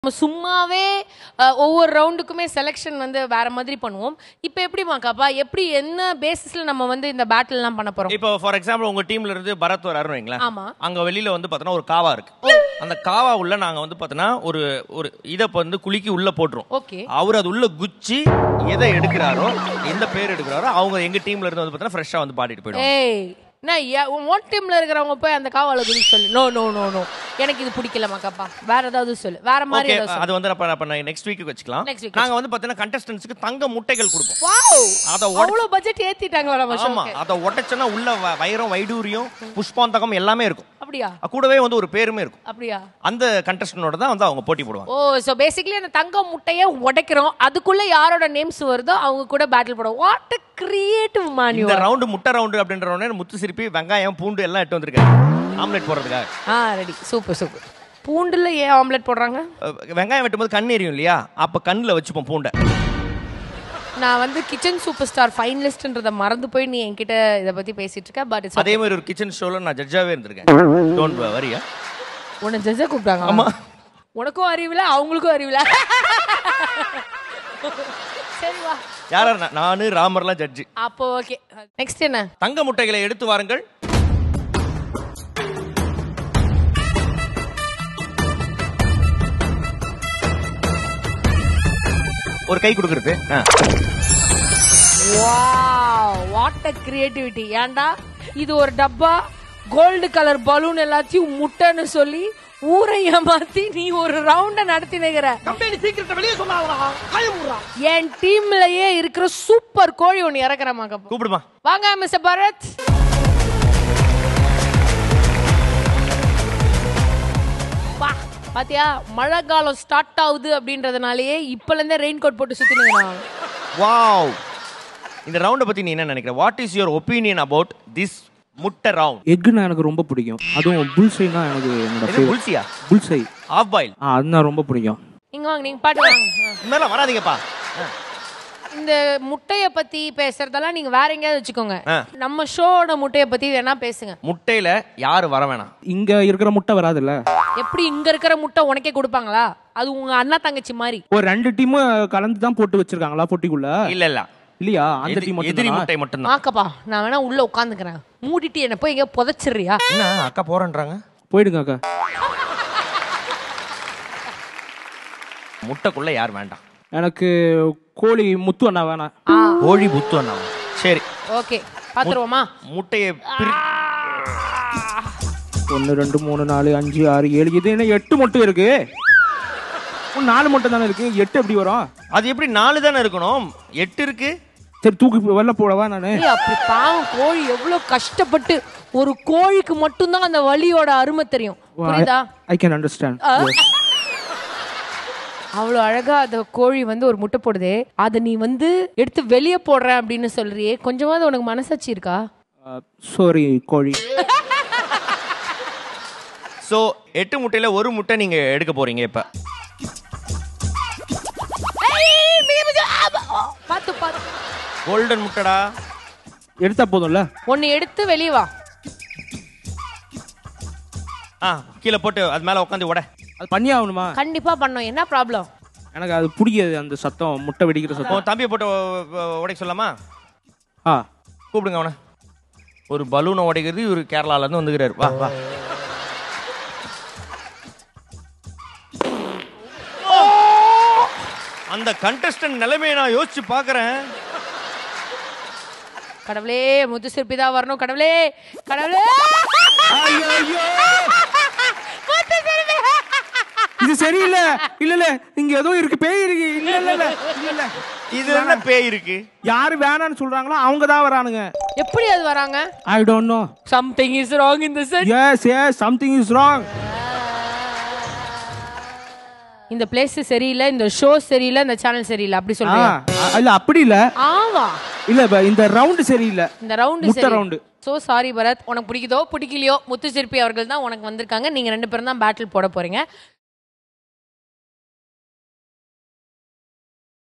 நம்ம சும்மாவே அஹ், ஒவ்வொரு ரவுண்டுக்குமே செலெக்ஷன் வந்து வேற மாதிரி பண்ணுவோம் இப்போ எப்படிமா காப்பா எப்படி என்ன பேசிஸ்ல நம்ம வந்து இந்த பேட்டில்லாம் பண்ண போறோம் இப்போ ஃபார் எக்ஸாம்பிள் உங்க டீம்ல இருந்து பரத் வராருன்னு வைங்களேன் ஆமா. அங்க வெளியில வந்து பார்த்தோன்னா ஒரு காவா இருக்கு அந்த காவா உள்ள நாங்க வந்து பார்த்தோன்னா ஒரு ஒரு இதை இப்ப வந்து குலுக்கி உள்ள போட்டுரும் ஓகே அவர் அது உள்ள குச்சி எதை எடுக்கிறாரோ எந்த பேர் எடுக்கிறாரோ அவங்க எங்க டீம்ல இருந்து வந்து பார்த்தோன்னா ஃப்ரெஷ்ஷா வந்து பாடிட்டு போயிடுவாங்க ஏய் நான் ஒன் டீம்ல இருக்கிறவங்க போய் அந்த காவால குதி சொல்லு நோ நோ நோ நோ எனக்கு இது பிடிக்கலமா காப்பா வேற ஏதாவது சொல்லு வேற மாதிரி ஓகே ஏதாவது சொல்லு அது வந்து அப்ப அப்ப நெக்ஸ்ட் வீக் வச்சுக்கலாம் Next week நாங்க வந்து பார்த்தீங்கன்னா கண்டஸ்டன்ஸ்க்கு தங்க முட்டைகள் கொடுப்போம் வாவ் அத உடைச்சு- அவ்வளவு பட்ஜெட் ஏத்திட்டாங்க நம்ம ஆமா ஷோக்கு அத உடைச்சோன்னா உள்ள வ- வைரம் வைடூரியம் புஷ்பாந்தகம் எல்லாமே இருக்கும் அப்படியா அது கூடவே வந்து ஒரு பேருமே இருக்கும் அப்படியா அந்த கண்டஸ்டனோட தான் வந்து அவங்க போட்டி போடுவாங்க ஓ சோ பேசிக்கலி அந்த தங்க முட்டைய உடைக்கிறோம் அதுக்குள்ள யாரோட நேம்ஸ் வருதோ அவங்க கூட பேட்டில் போடுவோம் வாட் அ கிரியேட்டிவ் மேன் இந்த ரவுண்டு முட்டை ரவுண்டு அப்படின்ற உடனே முத்து சிரிப்பி வெங்காயம் பூண்டு எல்லாம் எட்டு வந்திருக்காரு ஆம்லெட் போடுறதுக்காக ஆ ரெடி சூப்பர் சூப்பர் பூண்டுல ஏன் ஆம்லெட் போடுறாங்க அஹ் வெங்காயம் வெட்டும்போது கண் எரியும் இல்லையா அப்ப கண்ணுல வச்சுப்போம் பூண்டை நான் வந்து கிச்சன் சூப்பர் ஸ்டார் ஃபைனலிஸ்ட்ன்றத மறந்து போய் நீ என்கிட்ட இத பத்தி பேசிட்டு இருக்க பட் இட்ஸ் அதே மாதிரி ஒரு கிச்சன் ஷோல நான் ஜட்ஜாவே இருந்திருக்கேன் டோன்ட் வரியா உன்னை ஜட்ஜா கூப்பிட்டாங்க ஆமா. உனக்கும் அறிவில அவங்களுக்கும் அறிவில சரி வா யார் யார் நான்? நானு ராமர்லாம் ஜட்ஜி அப்போ ஓகே நெக்ஸ்ட் என்ன தங்க முட்டைகளை எடுத்து வாருங்கள் ஒரு கை கொடுக்கறது ஆ. வாவ் வாட் அ கிரியேட்டிவிட்டி ஏன்டா இது ஒரு டப்பா கோல்டு கலர் பலூன் எல்லாத்தையும் முட்டைன்னு சொல்லி ஊரை ஏமாத்தி நீ ஒரு ரவுண்ட நடத்தி நிக்கிற என் டீம்லயே இருக்கிற சூப்பர் கோழி ஒன்னு இறக்குறமா கப்பா கூப்பிடுமா வாங்க மிஸ்டர் பரத் வா பாத்தியா மழை காலம் ஸ்டார்ட் ஆகுது அப்படின்றதுனாலயே இப்பல இருந்தே ரெயின் கோட் போட்டு சுத்தினுங்க வாவ் இந்த ரவுண்டை பத்தி நீ என்ன நினைக்கிற what is your opinion about this முட்டை ரவுண்ட் எக்குன்னா எனக்கு ரொம்ப பிடிக்கும் அதுவும் புல்சைனா எனக்கு என்னோட இது favorite. புல்சியா புல்சை ஆஃப் பாயில் ஆ அதுதான் ரொம்ப பிடிக்கும் இங்க வாங்க நீங்க பாட்டு வாங்க ஆ. மேல வராதீங்கப்பா ஆ. இந்த முட்டைய பத்தி பேசுறதெல்லாம் நீங்க வேற எங்கேயாவது வச்சுக்கோங்க ஆ. நம்ம ஷோட முட்டைய பத்தி வேணா பேசுங்க முட்டையில யாரு வர வேணாம் இங்க இருக்கிற முட்டை வராதுல்ல எப்படி இங்க இருக்கிற முட்டை உனக்கே கொடுப்பாங்களா அது உங்க அண்ணா தங்கச்சி மாதிரி ஒரு ரெண்டு டீமும் கலந்து தான் போட்டு வச்சிருக்காங்களா பொட்டிக்குள்ள இல்ல இல்ல இல்லையா அந்த எதிரி- டீம் எதிரி மட்டும் முட்டை மட்டும்தான் ஆக்கப்பா நான் வேணா உள்ள உட்காந்துக்கிறேன் மூடிட்டு என்ன போய் எங்க புதைச்சிடுறியா என்ன அக்கா போறேன்றாங்க போயிடுங்க அக்கா முட்டைக்குள்ள யார் வேண்டாம் எனக்கு கோழி முத்து அண்ணா வேணாம் கோழி புத்து அண்ணா சரி ஓகே பாத்துருவோமா முட்டையை பிரி ஒன்று ரெண்டு மூணு நாலு அஞ்சு ஆறு ஏழு இது என்ன எட்டு மட்டும் இருக்கு ஒரு நாலு மட்டும் தானே இருக்கு எட்டு எப்படி வரும் அது எப்படி நாலு தானே இருக்கணும் எட்டு இருக்கு சரி தூக்கி வெளில போடவா நானு ஏய், அப்படி பாவம் கோழி எவ்வளவு கஷ்டப்பட்டு ஒரு கோழிக்கு மட்டும்தான் அந்த வலியோட அருமை தெரியும் புரியுதா ஐ கேன் அண்டர்ஸ்டாண்ட் அவ்வளவு அழகா அந்த கோழி வந்து ஒரு முட்டை போடுதே அதை நீ வந்து எடுத்து வெளியே போடுற அப்படின்னு சொல்றியே கொஞ்சமாவது உனக்கு மனசாட்சி இருக்கா சாரி கோழி சோ எட்டு முட்டையில ஒரு முட்டை நீங்க எடுக்க போறீங்க இப்ப ஏய், மிக, மிக, ஆமா. ஓ, பாத்து பாத்து கோல்டன் முட்டைடா எடுத்தா போதும்ல ஒன்னு எடுத்து வெளியே வா ஆ கீழே போட்டு அது மேல உட்காந்து உட அது பண்ணி ஆகணுமா கண்டிப்பா பண்ணோம் என்ன ப்ராப்ளம் எனக்கு அது பிடிக்காது அந்த சத்தம் முட்டை வெடிக்கிற சத்தம் உன் தம்பியை போட்டு உ- உ- உடைக்க சொல்லாமா ஆ கூப்பிடுங்க அவனை ஒரு பலூனை உடைக்கிறது இவர் கேரளால இருந்து வந்துக்கிறாரு வா வா அந்த கண்டஸ்டன்ட் நிலைமையை நான் யோசிச்சு பாக்குறேன் கடவுளே முத்து சிற்பி தான் வரணும் கடவுளே கடவுளே முத்து சிற்பி. இது சரியில்லை இல்ல இல்ல இங்க ஏதோ இருக்கு பேய் இருக்கு இல்ல இல்ல இல்ல இல்ல இல்ல இது என்ன பேய் இருக்கு யாரு வேணாம்னு சொல்றாங்களோ அவங்க தான் வரானுங்க எப்படி அது வராங்க I don't know something is wrong in the set yes yes something is wrong இந்த பிளேஸ் சரியில்லை இந்த ஷோ சரியில்லை இந்த சேனல் சரியில்லை அப்படி சொல்றியா இல்ல அப்படி இல்ல ஆமா இல்ல இப்ப இந்த ரவுண்ட் சரியில்லை இந்த ரவுண்டு முட்டை சரி round. சோ சாரி பரத் உனக்கு பிடிக்குதோ பிடிக்கலையோ முத்து சிற்பி அவர்கள் தான் உனக்கு வந்திருக்காங்க நீங்க ரெண்டு பேரும் தான் பேட்டில் போட போறீங்க